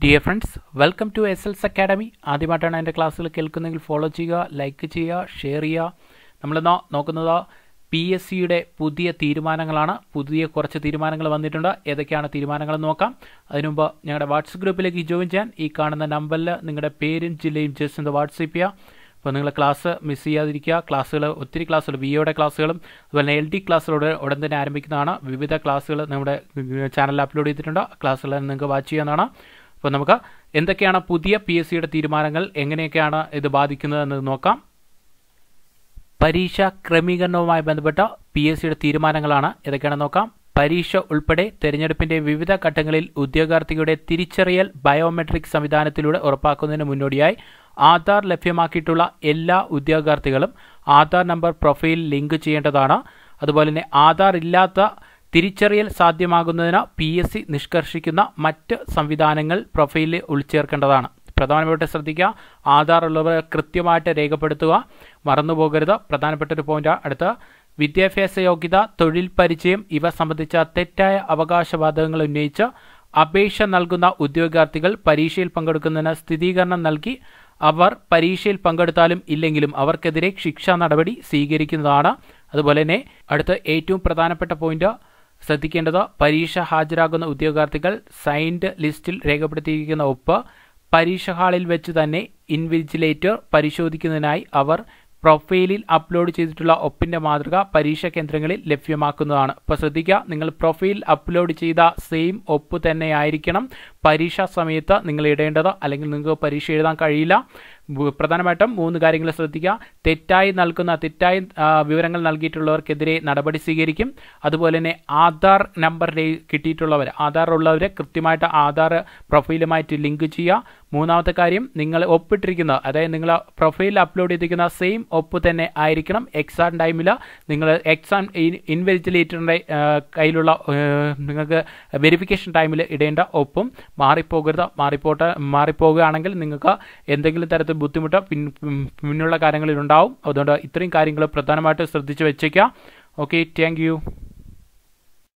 dear friends welcome to S Els academy ആദ്യമായിട്ടാണ് എൻ്റെ ക്ലാസ്സുകൾ കേൾക്കുന്നതെങ്കിൽ ഫോളോ ചെയ്യുക ലൈക്ക് ചെയ്യുക ഷെയർ ചെയ്യുക നമ്മളിന്ന് നോക്കുന്നത് പി എസ് സിയുടെ പുതിയ തീരുമാനങ്ങളാണ് പുതിയ കുറച്ച് തീരുമാനങ്ങൾ വന്നിട്ടുണ്ട് ഏതൊക്കെയാണ് തീരുമാനങ്ങൾ നോക്കാം അതിനുമുമ്പ് ഞങ്ങളുടെ വാട്സപ്പ് ഗ്രൂപ്പിലേക്ക് ജോയിൻ ചെയ്യാൻ ഈ കാണുന്ന നമ്പറിൽ നിങ്ങളുടെ പേരും ജില്ലയും ജസ്റ്റ് ഒന്ന് വാട്സപ്പ് ചെയ്യുക അപ്പോൾ നിങ്ങൾ ക്ലാസ് മിസ് ചെയ്യാതിരിക്കുക ക്ലാസ്സുകൾ ഒത്തിരി ക്ലാസ്സുകൾ വി ഒയുടെ ക്ലാസ്സുകളും അതുപോലെ എൽ ഡി ക്ലാസ്സുകളോട് ഉടൻ തന്നെ ആരംഭിക്കുന്നതാണ് വിവിധ ക്ലാസ്സുകൾ നമ്മുടെ ചാനലിൽ അപ്ലോഡ് ചെയ്തിട്ടുണ്ട് ക്ലാസ്സുകൾ നിങ്ങൾക്ക് വാച്ച് ചെയ്യാവുന്നതാണ് അപ്പോൾ നമുക്ക് എന്തൊക്കെയാണ് പുതിയ പി എസ് സിയുടെ തീരുമാനങ്ങൾ എങ്ങനെയൊക്കെയാണ് ഇത് ബാധിക്കുന്നത് എന്ന് നോക്കാം പരീക്ഷ ക്രമീകരണവുമായി ബന്ധപ്പെട്ട പി എസ് സിയുടെ തീരുമാനങ്ങളാണ് ഏതൊക്കെയാണെന്ന് നോക്കാം പരീക്ഷ ഉൾപ്പെടെ തെരഞ്ഞെടുപ്പിന്റെ വിവിധ ഘട്ടങ്ങളിൽ ഉദ്യോഗാർത്ഥിയുടെ തിരിച്ചറിയൽ ബയോമെട്രിക് സംവിധാനത്തിലൂടെ ഉറപ്പാക്കുന്നതിന് മുന്നോടിയായി ആധാർ ലഭ്യമാക്കിയിട്ടുള്ള എല്ലാ ഉദ്യോഗാർത്ഥികളും ആധാർ നമ്പർ പ്രൊഫൈൽ ലിങ്ക് ചെയ്യേണ്ടതാണ് അതുപോലെ തന്നെ ആധാർ ഇല്ലാത്ത തിരിച്ചറിയൽ സാധ്യമാകുന്നതിന് പി എസ് സി നിഷ്കർഷിക്കുന്ന മറ്റ് സംവിധാനങ്ങൾ പ്രൊഫൈലിൽ ഉൾച്ചേർക്കേണ്ടതാണ് പ്രധാനമായിട്ട് ശ്രദ്ധിക്കുക ആധാർ ഉള്ളവർ കൃത്യമായിട്ട് രേഖപ്പെടുത്തുക മറന്നുപോകരുത് പ്രധാനപ്പെട്ട ഒരു പോയിന്റ് അടുത്ത വിദ്യാഭ്യാസ യോഗ്യത തൊഴിൽ പരിചയം ഇവ സംബന്ധിച്ച തെറ്റായ അവകാശവാദങ്ങൾ ഉന്നയിച്ച് അപേക്ഷ നൽകുന്ന ഉദ്യോഗാർത്ഥികൾ പരീക്ഷയിൽ പങ്കെടുക്കുന്നതിന് സ്ഥിരീകരണം നൽകി അവർ പരീക്ഷയിൽ പങ്കെടുത്താലും ഇല്ലെങ്കിലും അവർക്കെതിരെ ശിക്ഷാ നടപടി സ്വീകരിക്കുന്നതാണ് അതുപോലെ തന്നെ അടുത്ത ഏറ്റവും പ്രധാനപ്പെട്ട പോയിന്റ് ശ്രദ്ധിക്കേണ്ടത് പരീക്ഷ ഹാജരാകുന്ന ഉദ്യോഗാർത്ഥികൾ സൈൻഡ് ലിസ്റ്റിൽ രേഖപ്പെടുത്തിയിരിക്കുന്ന ഒപ്പ് പരീക്ഷ ഹാളിൽ വെച്ച് തന്നെ ഇൻവിജിലേറ്റർ പരിശോധിക്കുന്നതിനായി അവർ പ്രൊഫൈലിൽ അപ്ലോഡ് ചെയ്തിട്ടുള്ള ഒപ്പിന്റെ മാതൃക പരീക്ഷാ കേന്ദ്രങ്ങളിൽ ലഭ്യമാക്കുന്നതാണ് അപ്പോൾ ശ്രദ്ധിക്കുക നിങ്ങൾ പ്രൊഫൈൽ അപ്ലോഡ് ചെയ്ത സെയിം ഒപ്പ് തന്നെ ആയിരിക്കണം പരീക്ഷാ സമയത്ത് നിങ്ങൾ ഇടേണ്ടത് അല്ലെങ്കിൽ നിങ്ങൾക്ക് പരീക്ഷ എഴുതാൻ കഴിയില്ല പ്രധാനമായിട്ടും മൂന്ന് കാര്യങ്ങൾ ശ്രദ്ധിക്കുക തെറ്റായി നൽകുന്ന തെറ്റായി വിവരങ്ങൾ നൽകിയിട്ടുള്ളവർക്കെതിരെ നടപടി സ്വീകരിക്കും അതുപോലെ തന്നെ ആധാർ നമ്പർ കിട്ടിയിട്ടുള്ളവർ ആധാർ ഉള്ളവരെ കൃത്യമായിട്ട് ആധാർ പ്രൊഫൈലുമായിട്ട് ലിങ്ക് ചെയ്യുക മൂന്നാമത്തെ കാര്യം നിങ്ങൾ ഒപ്പിട്ടിരിക്കുന്ന അതായത് നിങ്ങൾ പ്രൊഫൈലിൽ അപ്ലോഡ് ചെയ്തിരിക്കുന്ന സെയിം ഒപ്പ് തന്നെ ആയിരിക്കണം എക്സാം ടൈമിൽ നിങ്ങൾ എക്സാം ഇൻവെജിലേറ്ററിൻ്റെ കയ്യിലുള്ള നിങ്ങൾക്ക് വെരിഫിക്കേഷൻ ടൈമിൽ ഇടേണ്ട ഒപ്പും മാറിപ്പോകരുത് മാറിപ്പോട്ട് മാറിപ്പോകുകയാണെങ്കിൽ നിങ്ങൾക്ക് എന്തെങ്കിലും തരത്തിൽ ബുദ്ധിമുട്ട് പിൻ പിന്നുള്ള കാര്യങ്ങളിൽ ഉണ്ടാവും അതുകൊണ്ട് ഇത്രയും കാര്യങ്ങൾ പ്രധാനമായിട്ട് ശ്രദ്ധിച്ച് വെച്ചേക്കാം ഓക്കെ താങ്ക്